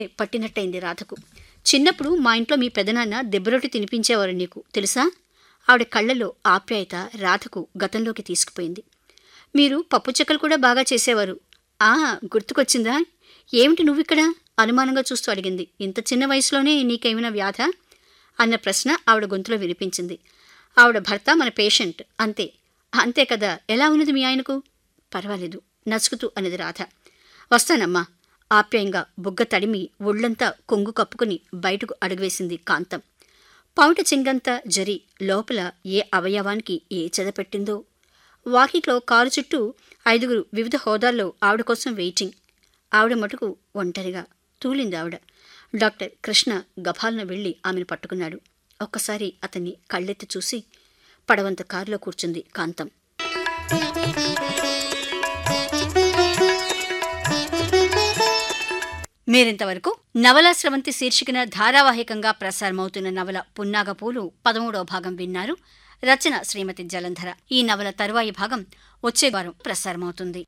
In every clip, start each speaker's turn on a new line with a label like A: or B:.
A: పట్టినట్టయింది రాధకు చిన్నప్పుడు మా ఇంట్లో మీ పెదనాన్న దెబ్బరొట్టి తినిపించేవారు నీకు తెలుసా ఆవిడ కళ్ళలో ఆప్యాయత రాధకు గతంలోకి తీసుకుపోయింది మీరు పప్పు చెక్కలు కూడా బాగా చేసేవారు ఆ గుర్తుకొచ్చిందా ఏమిటి నువ్విక్కడ అనుమానంగా చూస్తూ అడిగింది ఇంత చిన్న వయసులోనే నీకేమైనా వ్యాధ అన్న ప్రశ్న ఆవిడ గొంతులో వినిపించింది ఆవిడ భర్త మన పేషెంట్ అంతే అంతే కదా ఎలా ఉన్నది మీ ఆయనకు పర్వాలేదు నసుకుతూ అన్నది రాధ వస్తానమ్మా ఆప్యాయంగా బుగ్గ తడిమి ఒళ్ళంతా కొంగు కప్పుకుని బయటకు అడుగువేసింది కాంతం పౌట చింగంత జరి లోపల ఏ అవయవానికి ఏ చెదపెట్టిందో వాకిట్లో కారు చుట్టూ ఐదుగురు వివిధ హోదాల్లో ఆవిడ కోసం వెయిటింగ్ ఆవిడ మటుకు ఒంటరిగా తూలింది ఆవిడ డాక్టర్ కృష్ణ గభాలను వెళ్ళి ఆమెను పట్టుకున్నాడు ఒక్కసారి అతన్ని కళ్ళెత్తి చూసి పడవంత కారులో కూర్చుంది కాంతం మీరింతవరకు నవల స్రవంతి శీర్షికన ధారావాహికంగా ప్రసారమవుతున్న నవల పున్నాగపూలు పదమూడవ భాగం విన్నారు రచన శ్రీమతి జలంధర ఈ నవల తరువాయి భాగం వచ్చే వారం ప్రసారమవుతుంది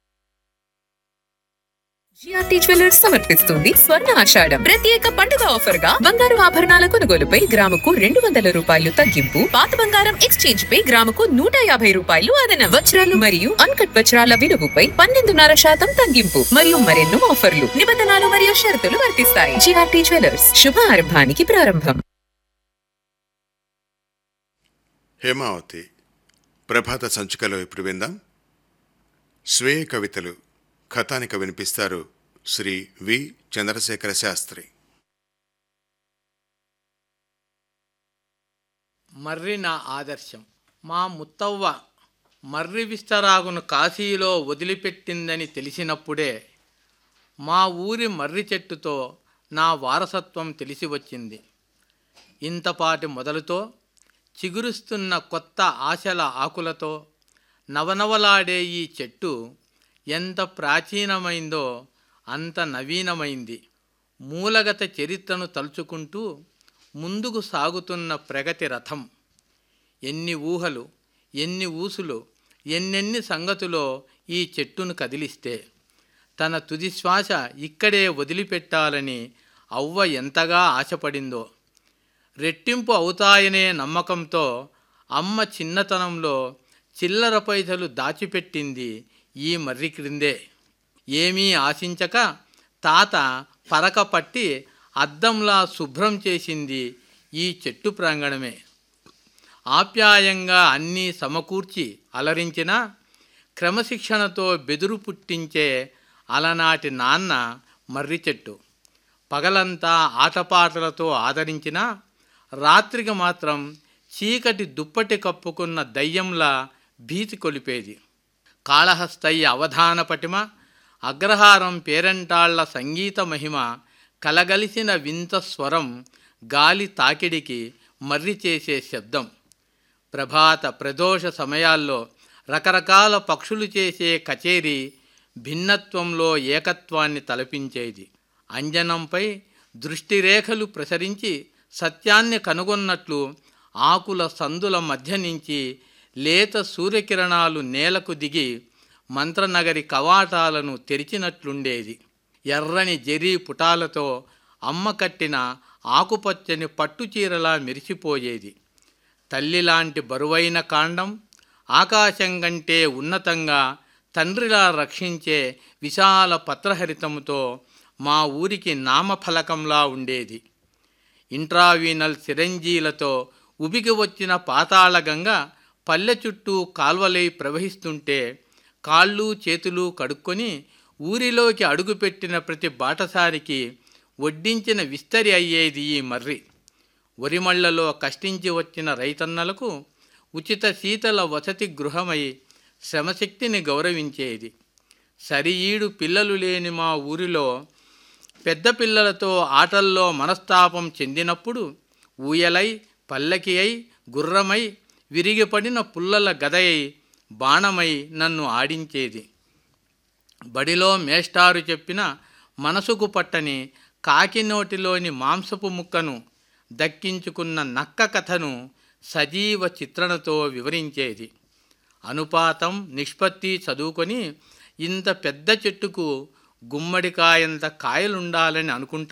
B: జిఆర్టీ జ్యువెలర్స్ సమర్పిస్తుంది స్వర్ణ ఆషాఢం ప్రత్యేక పండుగ ఆఫర్ గా బంగారు ఆభరణాల కొనుగోలుపై గ్రాముకు రెండు వందల రూపాయలు తగ్గింపు పాత బంగారం ఎక్స్చేంజ్ పై గ్రాముకు నూట యాభై రూపాయలు అదన వజ్రాలు మరియు అన్కట్ వజ్రాల విలువపై పన్నెండున్నర శాతం తగ్గింపు మరియు మరెన్నో ఆఫర్లు నిబంధనలు మరియు షరతులు వర్తిస్తాయి జిఆర్టీ జ్యువెలర్స్ శుభ ఆరంభానికి ప్రారంభం
C: హేమావతి ప్రభాత సంచికలో ఇప్పుడు విందాం స్వీయ కవితలు కథానిక వినిపిస్తారు శ్రీ వి చంద్రశేఖర శాస్త్రి
D: మర్రి నా ఆదర్శం మా ముత్తవ్వ మర్రి విస్తరాగును కాశీలో వదిలిపెట్టిందని తెలిసినప్పుడే మా ఊరి మర్రి చెట్టుతో నా వారసత్వం తెలిసి వచ్చింది ఇంతపాటి మొదలుతో చిగురుస్తున్న కొత్త ఆశల ఆకులతో నవనవలాడే ఈ చెట్టు ఎంత ప్రాచీనమైందో అంత నవీనమైంది మూలగత చరిత్రను తలుచుకుంటూ ముందుకు సాగుతున్న ప్రగతి రథం ఎన్ని ఊహలు ఎన్ని ఊసులు ఎన్నెన్ని సంగతులో ఈ చెట్టును కదిలిస్తే తన తుది శ్వాస ఇక్కడే వదిలిపెట్టాలని అవ్వ ఎంతగా ఆశపడిందో రెట్టింపు అవుతాయనే నమ్మకంతో అమ్మ చిన్నతనంలో చిల్లర పైసలు దాచిపెట్టింది ఈ మర్రి క్రిందే ఏమీ ఆశించక తాత పరక పట్టి అద్దంలా శుభ్రం చేసింది ఈ చెట్టు ప్రాంగణమే ఆప్యాయంగా అన్నీ సమకూర్చి అలరించిన క్రమశిక్షణతో బెదురు పుట్టించే అలనాటి నాన్న మర్రి చెట్టు పగలంతా ఆటపాటలతో ఆదరించిన రాత్రికి మాత్రం చీకటి దుప్పటి కప్పుకున్న దయ్యంలా భీతి కొలిపేది కాళహస్తయ్య అవధాన పటిమ అగ్రహారం పేరంటాళ్ల సంగీత మహిమ కలగలిసిన వింత స్వరం గాలి తాకిడికి మర్రి చేసే శబ్దం ప్రభాత ప్రదోష సమయాల్లో రకరకాల పక్షులు చేసే కచేరీ భిన్నత్వంలో ఏకత్వాన్ని తలపించేది అంజనంపై దృష్టిరేఖలు ప్రసరించి సత్యాన్ని కనుగొన్నట్లు ఆకుల సందుల మధ్య నుంచి లేత సూర్యకిరణాలు నేలకు దిగి మంత్రనగరి కవాటాలను తెరిచినట్లుండేది ఎర్రని జరీ పుటాలతో అమ్మ కట్టిన ఆకుపచ్చని పట్టుచీరలా మెరిసిపోయేది తల్లిలాంటి బరువైన కాండం ఆకాశం కంటే ఉన్నతంగా తండ్రిలా రక్షించే విశాల పత్రహరితముతో మా ఊరికి నామఫలకంలా ఉండేది ఇంట్రావీనల్ సిరంజీలతో ఉబికి వచ్చిన పాతాళగంగ పల్లె చుట్టూ కాల్వలై ప్రవహిస్తుంటే కాళ్ళు చేతులు కడుక్కొని ఊరిలోకి అడుగుపెట్టిన ప్రతి బాటసారికి వడ్డించిన విస్తరి అయ్యేది ఈ మర్రి వరిమళ్లలో కష్టించి వచ్చిన రైతన్నలకు ఉచిత శీతల వసతి గృహమై శ్రమశక్తిని గౌరవించేది సరిఈడు పిల్లలు లేని మా ఊరిలో పెద్ద పిల్లలతో ఆటల్లో మనస్తాపం చెందినప్పుడు ఊయలై పల్లకి అయి గుర్రమై విరిగిపడిన పుల్లల గదయై బాణమై నన్ను ఆడించేది బడిలో మేస్టారు చెప్పిన మనసుకు పట్టని కాకి నోటిలోని మాంసపు ముక్కను దక్కించుకున్న నక్క కథను సజీవ చిత్రణతో వివరించేది అనుపాతం నిష్పత్తి చదువుకొని ఇంత పెద్ద చెట్టుకు గుమ్మడికాయంత కాయలుండాలని అనుకుంటా